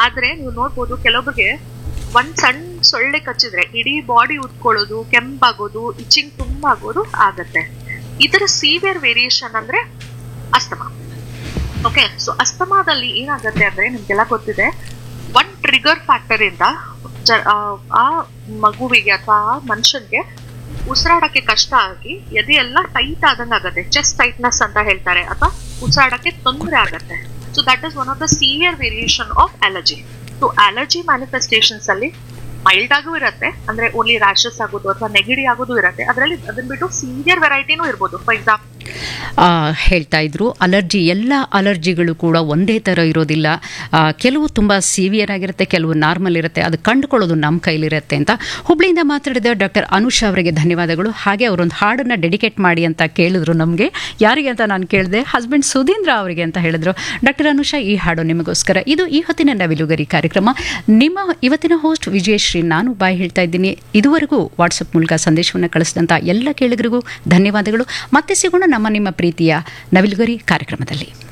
ಆದ್ರೆ ನೀವು ನೋಡ್ಬೋದು ಕೆಲವೊಬ್ಬರಿಗೆ ಒಂದ್ ಸಣ್ಣ ಸೊಳ್ಳೆ ಕಚ್ಚಿದ್ರೆ ಇಡೀ ಬಾಡಿ ಉದ್ಕೊಳ್ಳೋದು ಕೆಂಪಾಗೋದು ಇಚಿಂಗ್ ತುಂಬಾ ಆಗೋದು ಆಗತ್ತೆ ಇದರ ಸೀವಿಯರ್ ವೇರಿಯೇಷನ್ ಅಂದ್ರೆ ಅಸ್ತಮಾ ಓಕೆ ಸೊ ಅಸ್ತಮಾದಲ್ಲಿ ಏನಾಗತ್ತೆ ಅಂದ್ರೆ ನಿಮ್ಗೆಲ್ಲ ಗೊತ್ತಿದೆ ಒನ್ ಟ್ರಿಗರ್ ಫ್ಯಾಕ್ಟರ್ ಇಂದ ಜ- ಆ ಆ ಮಗುವಿಗೆ ಅಥವಾ ಆ ಮನುಷ್ಯನ್ಗೆ ಉಸಿರಾಡಕ್ಕೆ ಕಷ್ಟ ಆಗಿ ಎದೆ ಎಲ್ಲ ಟೈಟ್ ಆದಂಗ ಆಗತ್ತೆ ಚೆಸ್ಟ್ ಟೈಟ್ನೆಸ್ ಅಂತ ಹೇಳ್ತಾರೆ ಅಥವಾ ಉಸಿರಾಡಕ್ಕೆ ತೊಂದರೆ ಆಗತ್ತೆ so that is one of the severe variation of allergy so allergy manifestations ಅಲ್ಲಿ ಮೈಲ್ಡ್ ಆಗೂ ಇರುತ್ತೆ ಅಂದ್ರೆ ಓನ್ಲಿ ರ್ಯಾಶಸ್ ಆಗೋದು ಅಥವಾ ನೆಗಡಿ ಆಗೋದು ಇರುತ್ತೆ ಅದರಲ್ಲಿ ಅದನ್ನ ಬಿಟ್ಟು ಸೀವಿಯರ್ ವೆರೈಟಿನೂ ಇರ್ಬೋದು ಫಾರ್ ಎಕ್ಸಾಂಪಲ್ ಆ, ಹೇಳ್ತಾ ಇದ್ರು ಅಲರ್ಜಿ ಎಲ್ಲ ಅಲರ್ಜಿಗಳು ಕೂಡ ಒಂದೇ ಥರ ಇರೋದಿಲ್ಲ ಆ, ಕೆಲವು ತುಂಬ ಸಿವಿಯರ್ ಆಗಿರುತ್ತೆ ಕೆಲವು ನಾರ್ಮಲ್ ಇರುತ್ತೆ ಅದು ಕಂಡುಕೊಳ್ಳೋದು ನಮ್ಮ ಕೈಲಿರುತ್ತೆ ಅಂತ ಹುಬ್ಳಿಯಿಂದ ಮಾತಾಡಿದ ಡಾಕ್ಟರ್ ಅನುಷಾ ಅವರಿಗೆ ಧನ್ಯವಾದಗಳು ಹಾಗೆ ಅವರೊಂದು ಹಾಡನ್ನು ಡೆಡಿಕೇಟ್ ಮಾಡಿ ಅಂತ ಕೇಳಿದ್ರು ನಮಗೆ ಯಾರಿಗೆ ಅಂತ ನಾನು ಕೇಳಿದೆ ಹಸ್ಬೆಂಡ್ ಸುಧೀಂದ್ರ ಅವರಿಗೆ ಅಂತ ಹೇಳಿದ್ರು ಡಾಕ್ಟರ್ ಅನುಷಾ ಈ ಹಾಡು ನಿಮಗೋಸ್ಕರ ಇದು ಈ ಹೊತ್ತಿನ ನವಿಲುಗರಿ ಕಾರ್ಯಕ್ರಮ ನಿಮ್ಮ ಇವತ್ತಿನ ಹೋಸ್ಟ್ ವಿಜಯಶ್ರೀ ನಾನು ಬಾಯ್ ಹೇಳ್ತಾ ಇದ್ದೀನಿ ಇದುವರೆಗೂ ವಾಟ್ಸಪ್ ಮೂಲಕ ಸಂದೇಶವನ್ನು ಕಳಿಸಿದಂಥ ಎಲ್ಲ ಕೇಳಿಗರಿಗೂ ಧನ್ಯವಾದಗಳು ಮತ್ತೆ ಸಿಗೋಣ ನಮ್ಮ ನಿಮ್ಮ ಪ್ರೀತಿಯ ನವಿಲುಗರಿ ಕಾರ್ಯಕ್ರಮದಲ್ಲಿ